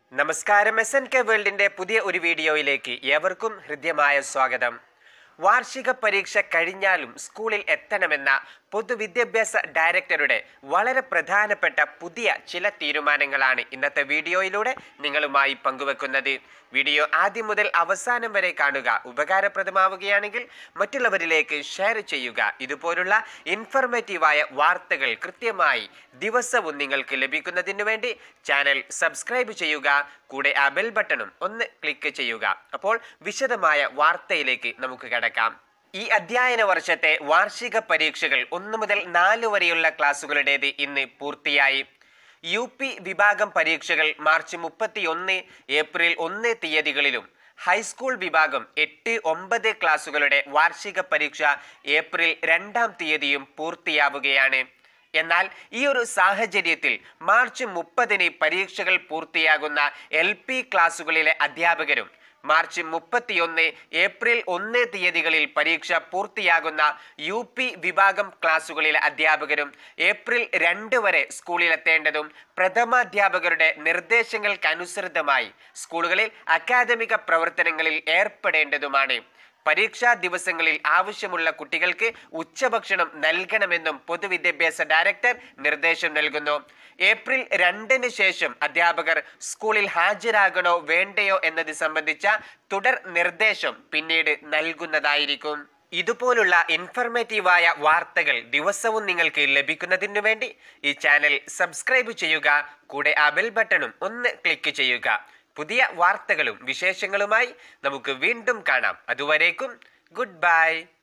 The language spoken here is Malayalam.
നമസ്കാരം എസ് എൻ കെ വേൾഡിന്റെ പുതിയ ഒരു വീഡിയോയിലേക്ക് ഏവർക്കും ഹൃദ്യമായ സ്വാഗതം വാർഷിക പരീക്ഷ കഴിഞ്ഞാലും സ്കൂളിൽ എത്തണമെന്ന പൊതുവിദ്യാഭ്യാസ ഡയറക്ടറുടെ വളരെ പ്രധാനപ്പെട്ട പുതിയ ചില തീരുമാനങ്ങളാണ് ഇന്നത്തെ വീഡിയോയിലൂടെ നിങ്ങളുമായി പങ്കുവെക്കുന്നത് വീഡിയോ ആദ്യം മുതൽ അവസാനം വരെ കാണുക ഉപകാരപ്രദമാവുകയാണെങ്കിൽ മറ്റുള്ളവരിലേക്ക് ഷെയർ ചെയ്യുക ഇതുപോലുള്ള ഇൻഫർമേറ്റീവായ വാർത്തകൾ കൃത്യമായി ദിവസവും നിങ്ങൾക്ക് ലഭിക്കുന്നതിന് വേണ്ടി ചാനൽ സബ്സ്ക്രൈബ് ചെയ്യുക കൂടെ ആ ബെൽ ബട്ടണും ഒന്ന് ക്ലിക്ക് ചെയ്യുക അപ്പോൾ വിശദമായ വാർത്തയിലേക്ക് നമുക്ക് കിടക്കാം ഈ അധ്യയന വർഷത്തെ വാർഷിക പരീക്ഷകൾ ഒന്ന് മുതൽ നാല് വരെയുള്ള ക്ലാസ്സുകളുടേത് ഇന്ന് പൂർത്തിയായി യു പി വിഭാഗം പരീക്ഷകൾ മാർച്ച് മുപ്പത്തിയൊന്ന് ഏപ്രിൽ ഒന്ന് തീയതികളിലും ഹൈസ്കൂൾ വിഭാഗം എട്ട് ഒമ്പത് ക്ലാസ്സുകളുടെ വാർഷിക പരീക്ഷ ഏപ്രിൽ രണ്ടാം തീയതിയും പൂർത്തിയാവുകയാണ് എന്നാൽ ഈ ഒരു സാഹചര്യത്തിൽ മാർച്ച് മുപ്പതിന് പരീക്ഷകൾ പൂർത്തിയാകുന്ന എൽ പി ക്ലാസ്സുകളിലെ അധ്യാപകരും മാർച്ച് മുപ്പത്തിയൊന്ന് ഏപ്രിൽ ഒന്ന് തീയതികളിൽ പരീക്ഷ പൂർത്തിയാകുന്ന യു പി വിഭാഗം ക്ലാസ്സുകളിലെ അധ്യാപകരും ഏപ്രിൽ രണ്ട് വരെ സ്കൂളിലെത്തേണ്ടതും പ്രഥമാധ്യാപകരുടെ നിർദ്ദേശങ്ങൾക്കനുസൃതമായി സ്കൂളുകളിൽ അക്കാദമിക പ്രവർത്തനങ്ങളിൽ ഏർപ്പെടേണ്ടതുമാണ് പരീക്ഷാ ദിവസങ്ങളിൽ ആവശ്യമുള്ള കുട്ടികൾക്ക് ഉച്ചഭക്ഷണം നൽകണമെന്നും പൊതുവിദ്യാഭ്യാസ ഡയറക്ടർ നിർദ്ദേശം നൽകുന്നു ഏപ്രിൽ രണ്ടിന് ശേഷം അധ്യാപകർ സ്കൂളിൽ ഹാജരാകണോ വേണ്ടയോ എന്നത് സംബന്ധിച്ച തുടർ നിർദ്ദേശം പിന്നീട് നൽകുന്നതായിരിക്കും ഇതുപോലുള്ള ഇൻഫർമേറ്റീവായ വാർത്തകൾ ദിവസവും നിങ്ങൾക്ക് ലഭിക്കുന്നതിനു വേണ്ടി ഈ ചാനൽ സബ്സ്ക്രൈബ് ചെയ്യുക കൂടെ ആ ബെൽ ബട്ടണും ഒന്ന് ക്ലിക്ക് ചെയ്യുക പുതിയ വാർത്തകളും വിശേഷങ്ങളുമായി നമുക്ക് വീണ്ടും കാണാം അതുവരേക്കും ഗുഡ് ബൈ